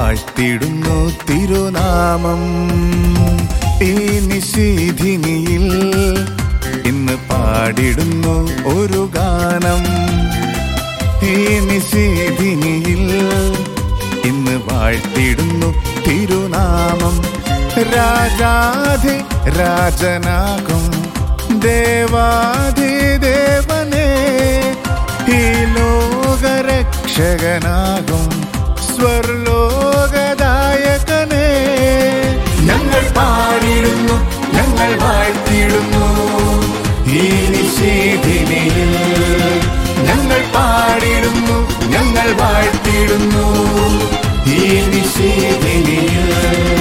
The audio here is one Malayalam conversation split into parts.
വാഴ്ത്തിടുന്നു തിരുനാമം ഈ നിശീധിനിയിൽ ഇന്ന് പാടിടുന്നു ഒരു ഗാനം ഈ നിശീധിനിയിൽ ഇന്ന് വാഴ്ത്തിടുന്നു തിരുനാമം രാജാധി രാജനാകും ദേവാധി ദേവനേ ഈ ലോകരക്ഷകനാകും സ്വർലോകദായകനേ ഞങ്ങൾ പാടിടുന്നു ഞങ്ങൾ വാഴ്ത്തിടുന്നു ഈ നിഷേധിനിയിൽ ഞങ്ങൾ പാടിടുന്നു ഞങ്ങൾ വാഴ്ത്തിടുന്നു ഈ നിഷേധിനിയിൽ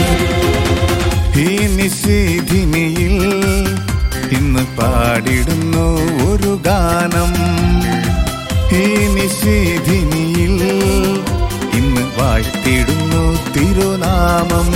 ഈ നിഷേധിനിയിൽ ഇന്ന് പാടിടുന്നു ഒരു ഗാനം ഈ നിഷേധിനിയിൽ ഇന്ന് വാഴ്ത്തിടുന്നു തിരുനാമം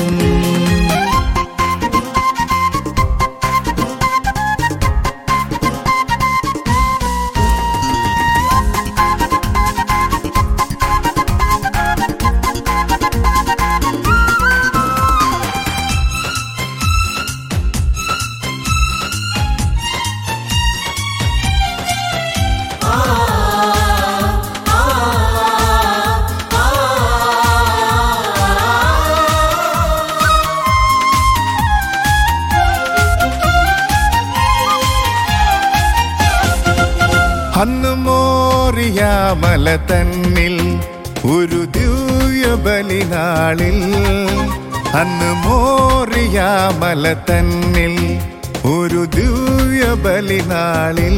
അന്ന് മോറിയ മല തന്നിൽ ഒരു ദിവ്യ ബലിനാളിൽ അന്ന് മോറിയ മല തന്നിൽ ഒരു ദിവ്യ ബലിനാളിൽ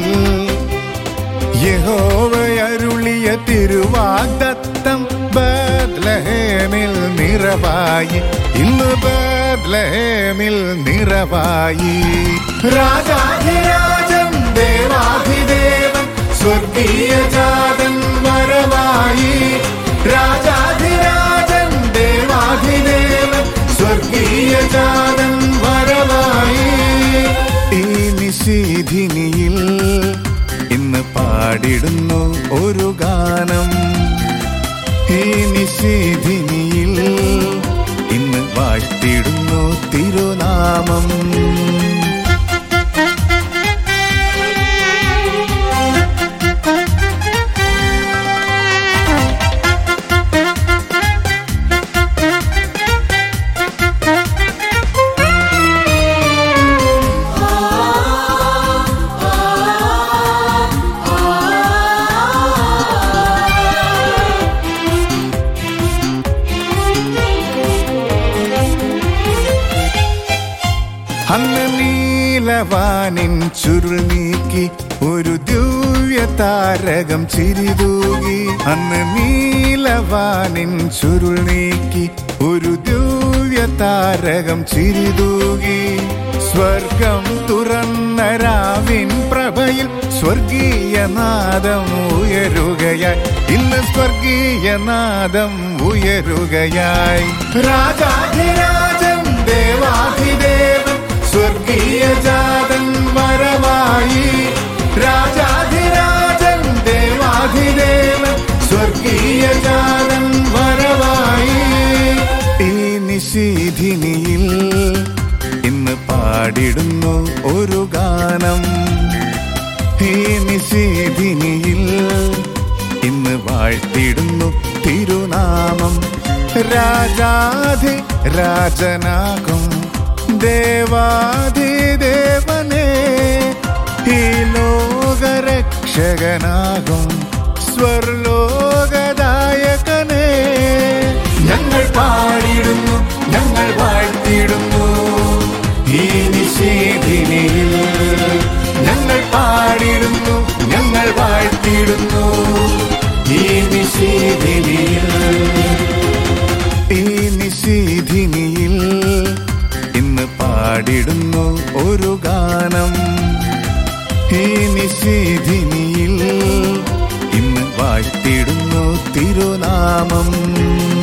യഹോവയരുളിയ തിരുവാഗ്ദത്തം ബദ്ലഹേമിൽ നിറവായി ഇന്ന് ബദ്ലഹേമിൽ നിറവായി രാജാധിരാജൻ ദേവാധിദേവൻ സ്വർഗീയ ജാതൻ വരവായി രാജാധിരാജൻ ദേവാധിദേവൻ സ്വർഗീയ ജാതൻ വരവായി ഈ നിശീധിനിയിൽ ഇന്ന് പാടിടുന്നു ഒരു ഗാനം ഈ നിശീധിനിയിൽ ഇന്ന് വാഴ്ത്തിടുന്നു തിരുനാമം അന്ന് നീലവാനിൻ ചുരുൾ നീക്കി ഒരു ദിവ്യ താരകം ചിരിതൂകി അന്ന് നീലവാനിൻ ചുരുൾ നീക്കി ഒരു ദിവ്യ താരകം ചിരിതൂകി സ്വർഗം തുറന്ന രാവിൻ പ്രഭയിൽ സ്വർഗീയ നാദം ഉയരുകയായി ഇന്ന് സ്വർഗീയ നാദം ഉയരുകയായി രാജാധിരാജൻ ദേവാധിദേവൻ സ്വർഗീയ ജാതൻ വരവായി രാജാധിരാജൻ ദേവാധിദേവൻ സ്വർഗീയ ജാതൻ വരവായി ഈ നിശീധിനിയിൽ ഇന്ന് പാടിടുന്നു ഒരു ഗാനം ഈ നിശീധിനിയിൽ ഇന്ന് വാഴ്ത്തിടുന്നു തിരുനാമം രാജാധി രാജനാകും ദേവാധി ദേവനേ ഈ ലോകരക്ഷകനാകും സ്വർലോകദായകനേ ഞങ്ങൾ പാടിടുന്നു ഞങ്ങൾ വാഴ്ത്തിടുന്നു ഈ നിഷേധിനിയിൽ ഞങ്ങൾ പാടിടുന്നു ഞങ്ങൾ വാഴ്ത്തിടുന്നു ഈ നിഷേധിനിയിൽ ഈ നിശീധിനിയിൽ ഇന്ന് പാടിടുന്നു ഒരു ഗാനം ഈ നിശീധിനിയിൽ ഇന്ന് വാഴ്ത്തിടുന്നു തിരുനാമം